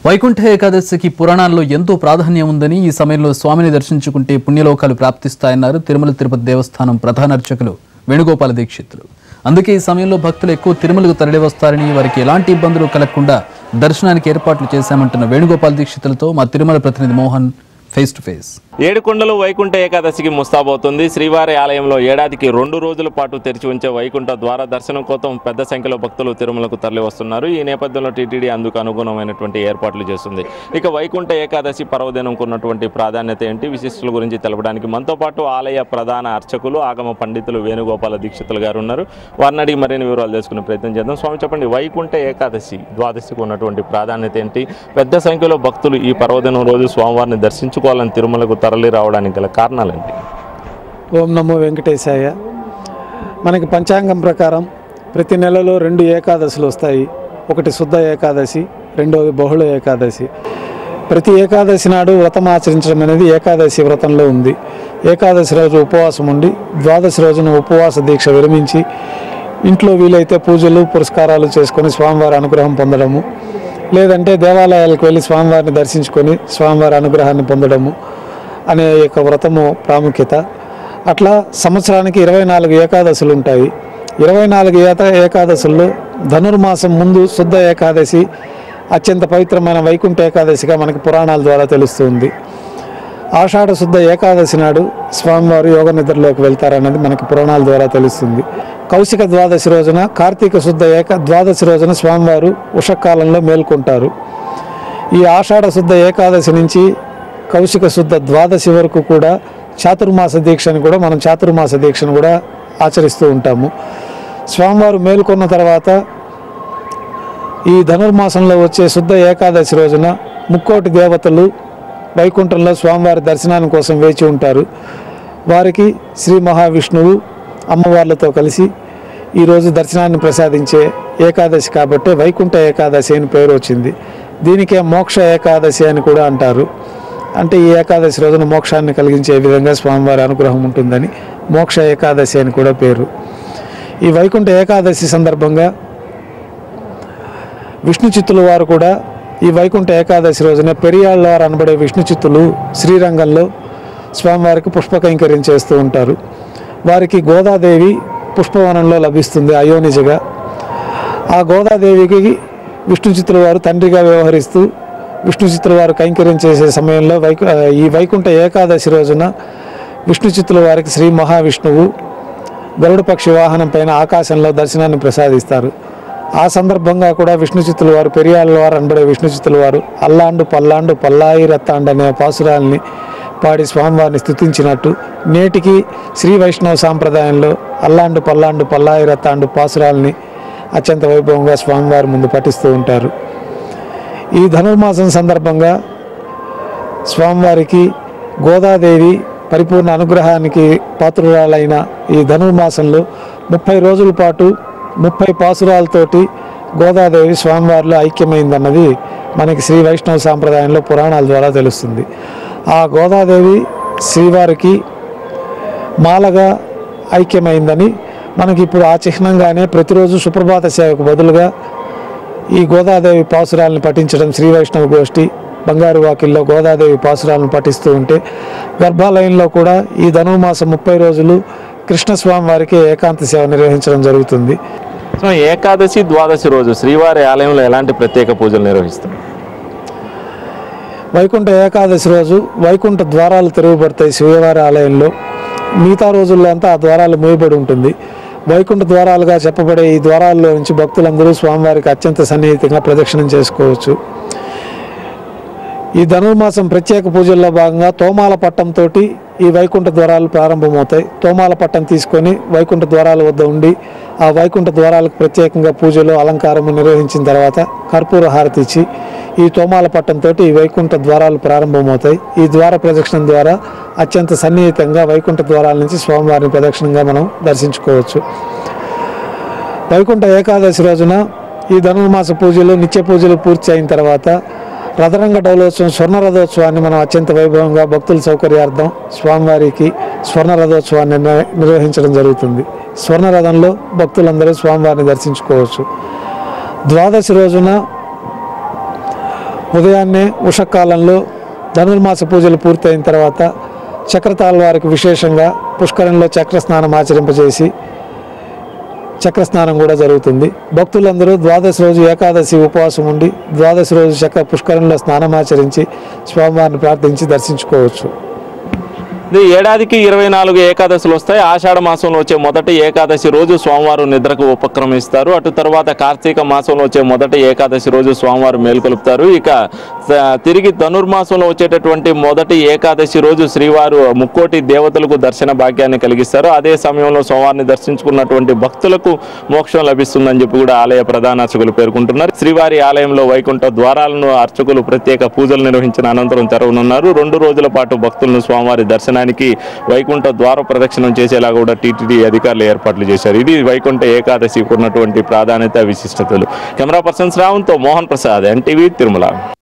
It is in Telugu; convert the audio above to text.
వైకుంఠ ఏకాదశికి పురాణాల్లో ఎంతో ప్రాధాన్యం ఉందని ఈ సమయంలో స్వామిని దర్శించుకుంటే పుణ్యలోకాలు ప్రాప్తిస్తాయన్నారు తిరుమల తిరుపతి దేవస్థానం ప్రధాన అర్చకులు వేణుగోపాల దీక్షితులు అందుకే ఈ సమయంలో భక్తులు ఎక్కువ తిరుమలకు తరలి వస్తారని వారికి ఎలాంటి ఇబ్బందులు కలగకుండా దర్శనానికి ఏర్పాట్లు చేశామంటున్న వేణుగోపాల దీక్షితులతో మా తిరుమల ప్రతినిధి Mohan face to face Yedukondalu వైకుంఠ ఏకాదశికి ముస్తాబవుతుంది శ్రీవారి ఆలయంలో ఏడాదికి రెండు రోజుల పాటు తెరిచి ఉంచే వైకుంఠ ద్వార దర్శనం కోసం పెద్ద సంఖ్యలో భక్తులు తిరుమలకు తరలి వస్తున్నారు ఈ నేపథ్యంలో టీటీడీ అందుకు అనుగుణమైనటువంటి ఏర్పాట్లు చేస్తుంది ఇక వైకుంఠ ఏకాదశి పర్వదినంకు ఉన్నటువంటి ప్రాధాన్యత ఏంటి విశిష్టుల గురించి తెలపడానికి మనతో పాటు ఆలయ ప్రధాన అర్చకులు ఆగమ పండితులు వేణుగోపాల దీక్షితులు గారు ఉన్నారు వారిని అడిగి మరిన్ని వివరాలు తెలుసుకునే ప్రయత్నం చేద్దాం స్వామి చెప్పండి వైకుంఠ ఏకాదశి ద్వాదశికి ఉన్నటువంటి ప్రాధాన్యత ఏంటి పెద్ద సంఖ్యలో భక్తులు ఈ పర్వదినం రోజు స్వామివారిని దర్శించుకోవాలని తిరుమలకు తరలి రావడానికి గల కారణాలు ఏంటి ఓం నమో వెంకటేశాయ మనకి పంచాంగం ప్రకారం ప్రతి నెలలో రెండు ఏకాదశులు వస్తాయి ఒకటి శుద్ధ ఏకాదశి రెండవది బహుళ ఏకాదశి ప్రతి ఏకాదశి నాడు వ్రతం ఆచరించడం అనేది ఏకాదశి వ్రతంలో ఉంది ఏకాదశి రోజు ఉపవాసం ఉండి ద్వాదశి రోజున ఉపవాస దీక్ష విరమించి ఇంట్లో వీలైతే పూజలు పురస్కారాలు చేసుకొని స్వామివారి అనుగ్రహం పొందడము లేదంటే దేవాలయాలకు వెళ్ళి స్వామివారిని దర్శించుకొని స్వామివారి అనుగ్రహాన్ని పొందడము అనే యొక్క వ్రతము ప్రాముఖ్యత అట్లా సంవత్సరానికి ఇరవై నాలుగు ఏకాదశులు ఉంటాయి ఇరవై నాలుగు ఏత ఏకాదశుల్లో ధనుర్మాసం ముందు శుద్ధ ఏకాదశి అత్యంత పవిత్రమైన వైకుంఠ ఏకాదశిగా మనకి పురాణాల ద్వారా తెలుస్తుంది ఆషాఢ శుద్ధ ఏకాదశి నాడు స్వామివారు యోగ నిద్రలోకి వెళ్తారన్నది మనకి పురాణాల ద్వారా తెలుస్తుంది కౌశిక ద్వాదశి రోజున కార్తీక శుద్ధ ఏక ద్వాదశి రోజున స్వామివారు ఉషకాలంలో మేల్కొంటారు ఈ ఆషాఢ శుద్ధ ఏకాదశి నుంచి కౌశిక శుద్ధ ద్వాదశి వరకు కూడా చాతుర్మాస దీక్షను కూడా మనం చాతుర్మాస దీక్షను కూడా ఆచరిస్తూ ఉంటాము స్వామివారు మేల్కొన్న తర్వాత ఈ ధనుర్మాసంలో వచ్చే శుద్ధ ఏకాదశి రోజున ముక్కోటి దేవతలు వైకుంఠంలో స్వామివారి దర్శనాని కోసం వేచి ఉంటారు వారికి శ్రీ మహావిష్ణువు అమ్మవార్లతో కలిసి ఈరోజు దర్శనాన్ని ప్రసాదించే ఏకాదశి కాబట్టి వైకుంఠ ఏకాదశి అని పేరు వచ్చింది దీనికే మోక్ష ఏకాదశి అని కూడా అంటారు అంటే ఈ ఏకాదశి రోజున మోక్షాన్ని కలిగించే విధంగా స్వామివారి అనుగ్రహం ఉంటుందని మోక్ష ఏకాదశి అని కూడా పేరు ఈ వైకుంఠ ఏకాదశి సందర్భంగా విష్ణు చిత్తుల వారు కూడా ఈ వైకుంఠ ఏకాదశి రోజున పెరియాళ్ళ వారు అనబడే విష్ణు చిత్తులు శ్రీరంగంలో స్వామివారికి పుష్ప కైంకర్యం చేస్తూ ఉంటారు వారికి గోదాదేవి పుష్పవనంలో లభిస్తుంది అయోనిజగా ఆ గోదాదేవికి విష్ణు చిత్తుల వారు తండ్రిగా వ్యవహరిస్తూ విష్ణు చిత్తుల వారు కైంకర్యం చేసే సమయంలో వైకు ఈ వైకుంఠ ఏకాదశి రోజున విష్ణు చిత్తుల వారికి శ్రీ మహావిష్ణువు గరుడ పక్షి వాహనం పైన ఆకాశంలో దర్శనాన్ని ప్రసాదిస్తారు ఆ సందర్భంగా కూడా విష్ణు చిత్తుల వారు పెరియాళ్ళ వారు అనబడే విష్ణు చిత్తుల వారు అల్లాండు పల్లాండు పల్లాయి రత్తాండు అనే పాసురాల్ని పాడి స్వామివారిని స్థుతించినట్టు నేటికి శ్రీ వైష్ణవ సాంప్రదాయంలో అల్లాండు పల్లాండు పల్లాయి రత్తాండు పాసురాల్ని అత్యంత వైభవంగా స్వామివారి ముందు పఠిస్తూ ఉంటారు ఈ ధనుర్మాసం సందర్భంగా స్వామివారికి గోదాదేవి పరిపూర్ణ అనుగ్రహానికి పాత్రురాలైన ఈ ధనుర్మాసంలో ముప్పై రోజుల పాటు ముప్పై పాసురాలతోటి గోదాదేవి స్వామివారిలో ఐక్యమైందన్నది మనకి శ్రీ వైష్ణవ సాంప్రదాయంలో పురాణాల ద్వారా తెలుస్తుంది ఆ గోదాదేవి శ్రీవారికి మాలగా ఐక్యమైందని మనకి ఇప్పుడు ఆ చిహ్నంగానే ప్రతిరోజు సుప్రభాత సేవకు బదులుగా ఈ గోదాదేవి పాసురాలను పఠించడం శ్రీ వైష్ణవ గోష్ఠి బంగారు వాకిల్లో గోదాదేవి పాసురాలను పఠిస్తూ ఉంటే గర్భాలయంలో కూడా ఈ ధనుర్మాసం ముప్పై రోజులు కృష్ణస్వామి వారికి ఏకాంత సేవ నిర్వహించడం జరుగుతుంది సో ఏకాదశి ద్వాదశి రోజు శ్రీవారి ఆలయంలో ఎలాంటి ప్రత్యేక పూజలు నిర్వహిస్తారు వైకుంఠ ఏకాదశి రోజు వైకుంఠ ద్వారాలు తెరవబడతాయి శ్రీవారి ఆలయంలో మిగతా రోజుల్లో అంతా ఆ ద్వారాలు మూయబడి ఉంటుంది వైకుంఠ ద్వారాలుగా చెప్పబడే ఈ ద్వారాల్లో నుంచి భక్తులందరూ స్వామివారికి అత్యంత సన్నిహితంగా ప్రదక్షిణం చేసుకోవచ్చు ఈ ధనుర్మాసం ప్రత్యేక పూజల్లో భాగంగా తోమాల పట్టంతో ఈ వైకుంఠ ద్వారాలు ప్రారంభమవుతాయి తోమాల పట్టం తీసుకొని వైకుంఠ ద్వారాల వద్ద ఉండి ఆ వైకుంఠ ద్వారాలకు ప్రత్యేకంగా పూజలు అలంకారము నిర్వహించిన తర్వాత కర్పూర హారతి ఇచ్చి ఈ తోమాల పట్టంతో ఈ వైకుంఠ ద్వారాలు ప్రారంభమవుతాయి ఈ ద్వార ప్రదక్షిణం ద్వారా అత్యంత సన్నిహితంగా వైకుంఠ ద్వారాల నుంచి స్వామివారిని ప్రదక్షిణంగా మనం దర్శించుకోవచ్చు వైకుంఠ ఏకాదశి రోజున ఈ ధనుర్మాస పూజలు నిత్య పూజలు పూర్తి అయిన తర్వాత రథరంగ డౌలోత్సవం స్వర్ణ రథోత్సవాన్ని మనం అత్యంత వైభవంగా భక్తుల సౌకర్యార్థం స్వామివారికి స్వర్ణ రథోత్సవాన్ని నిర్వ- నిర్వహించడం జరుగుతుంది స్వర్ణ రథంలో భక్తులందరూ స్వామివారిని దర్శించుకోవచ్చు ద్వాదశి రోజున ఉదయాన్నే ఉషకాలంలో ధనుర్మాస పూజలు పూర్తయిన తర్వాత చక్రతాళ్ వారికి విశేషంగా పుష్కరంలో చక్ర స్నానం ఆచరింపజేసి చక్ర స్నానం కూడా జరుగుతుంది భక్తులందరూ ద్వాదశి రోజు ఏకాదశి ఉపవాసం ఉండి ద్వాదశి రోజు చక్ర పుష్కరంలో స్నానం ఆచరించి స్వామివారిని ప్రార్థించి దర్శించుకోవచ్చు ఇది ఏడాదికి ఇరవై నాలుగు ఏకాదశులు వస్తాయి ఆషాఢ మాసంలో వచ్చే మొదటి ఏకాదశి రోజు స్వామివారు నిద్రకు ఉపక్రమిస్తారు అటు తర్వాత కార్తీక మాసంలో వచ్చే మొదటి ఏకాదశి రోజు స్వామివారు మేల్కొలుపుతారు ఇక స- తిరిగి ధనుర్మాసంలో వచ్చేటటువంటి మొదటి ఏకాదశి రోజు శ్రీవారు ముక్కోటి దేవతలకు దర్శన భాగ్యాన్ని కలిగిస్తారు అదే సమయంలో స్వామివారిని దర్శించుకున్నటువంటి భక్తులకు మోక్షం లభిస్తుందని చెప్పి కూడా ఆలయ ప్రధాన అర్చకులు పేర్కొంటున్నారు శ్రీవారి ఆలయంలో వైకుంఠ ద్వారాలను అర్చకులు ప్రత్యేక పూజలు నిర్వహించిన అనంతరం తెరవనున్నారు రెండు రోజుల పాటు భక్తులను స్వామివారి దర్శనానికి వైకుంఠ ద్వార ప్రదక్షిణం చేసేలా కూడా టీటీడీ అధికారులు ఏర్పాట్లు చేశారు ఇది వైకుంఠ ఏకాదశికి ఉన్నటువంటి ప్రాధాన్యత విశిష్టతలు కెమెరా పర్సన్ శ్రావంతో మోహన్ ప్రసాద్ ఎన్టీవీ తిరుమల